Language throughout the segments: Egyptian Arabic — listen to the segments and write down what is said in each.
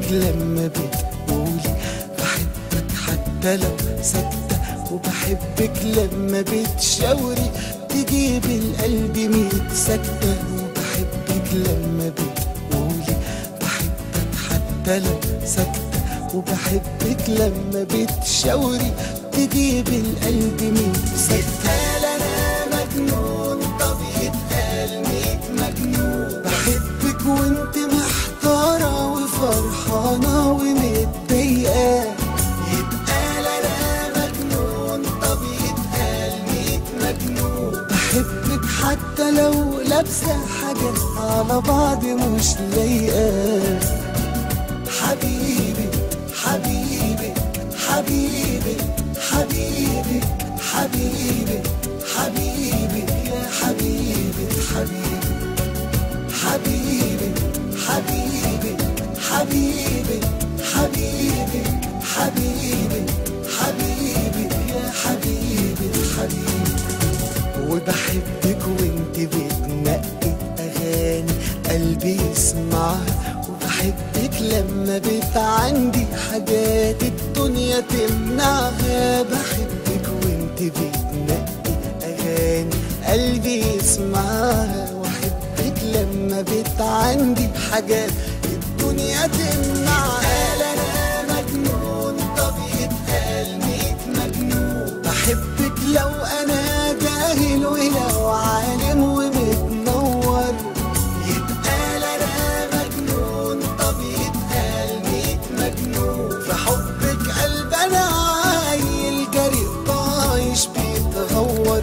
بحبك لما بتقولي بحبك حتى لو ساكتة وبحبك لما بتشاوري تجيب القلب ميت سكتة وبحبك لما بتقولي بحبك حتى لو ساكتة وبحبك لما بتشاوري تجيب القلب ميت سكتة يتقال انا مجنون طب يتقال ميت مجنون بحبك وانت محتارة وفرحانة ومتضايقة يتقال انا مجنون طب يتقال ميت مجنون بحبك حتى لو لابسة حاجة على بعض مش لايقة حبيبي حبيبي حبيبي حبيبي حبيبي حبيبي يا حبيبي حبيبي حبيبي حبيبي حبيبي حبيبي حبيبي حبيبي يا حبيبي حبيبي وبحبك وانت بتنقي اغاني قلبي يسمعها وبحبك لما بتعندي حاجات الدنيا تمنعها بحبك وانت بتنقي اغاني قلبي يسمعها واحبك لما بتعندي حاجات الدنيا تمنعها لا انا مجنون طب يتقال ميت مجنون بحبك لو انا جاهل ولو عالم ومتنور يتقال انا مجنون طب يتقال ميت مجنون في حبك قلب انا عايل جري طايش بيتغور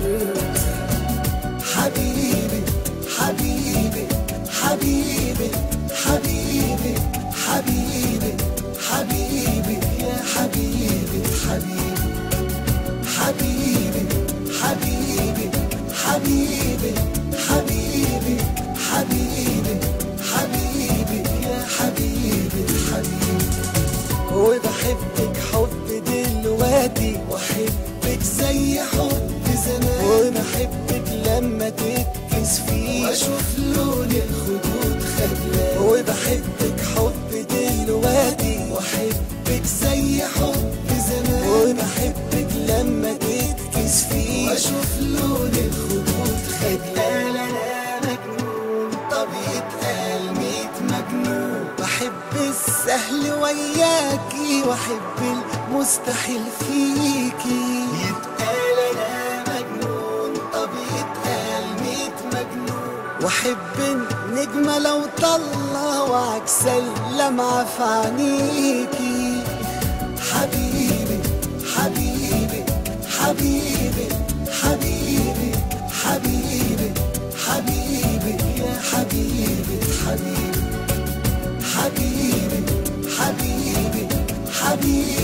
حبيبي حبيبي حبيبي حبيبي حبيبي حبيبي يا حبيبي حبيبي حبيبي حبيبي حبيبي حبيبي حبيبي حبيبي يا حبيبي حبيبي وبحبك حب دلوقتي واحبك زي حب زمان وبحبك لما تتكس فيه واشوف لون الخدود خجلان وبحبك حب دلوقتي واحبك زي حب زمان وبحبك لما تتكس فيه واشوف لون الخدود خجلان انا مجنون طب يتقال ميت مجنون بحب السهل وياكي واحب المستحيل فيكي يتقال انا مجنون طب يتقال ميت مجنون واحب النجمة لو طلع وعكس اللمعة في عينيكي حبيبي حبيبي حبيبي حبيبي حبيبي حبيبي يا حبيبي حبيبي حبيبي حبيبي حبيبي